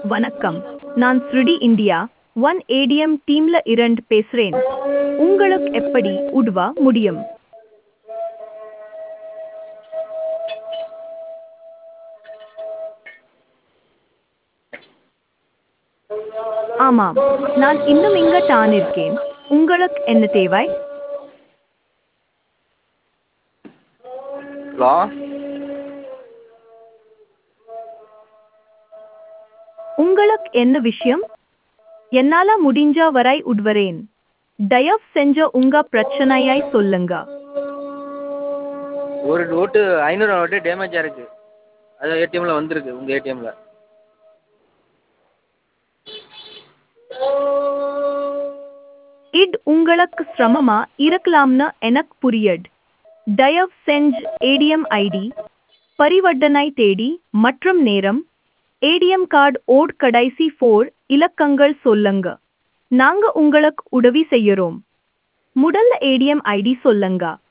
வணக்கம் நான் ஸ்ருடி இந்தியா ஒன் ஏடிஎம் டீம்ல இருந்து பேசுறேன் உங்களுக்கு எப்படி உதவ முடியும் ஆமாம் நான் இன்னும் இங்க தான் இருக்கேன் உங்களுக்கு என்ன தேவை ஹலோ உங்களுக்கு என்ன விஷயம் என்னால முடிஞ்ச வரை உட்வரேன் தயவு செஞ்ச உங்க பிரச்சனையாய் சொல்லுங்க ஒரு நோட்டு ஐநூறு நோட்டு டேமேஜாக இருக்குது அது ஏடிஎம்மில் வந்திருக்கு உங்கள் ஏடிஎம்மில் இட் உங்களுக்கு சிரமமா இருக்கலாம்னு எனக்கு புரியட் தயவு செஞ்சு ஏடிஎம் ஐடி பரிவர்த்தனை தேதி மற்றும் நேரம் ஏடிஎம் கார்டு ஓட் கடைசி ஃபோர் இலக்கங்கள் சொல்லுங்க நாங்க உங்களுக்கு உதவி செய்யறோம் முதல்ல ஏடிஎம் ஐடி சொல்லுங்க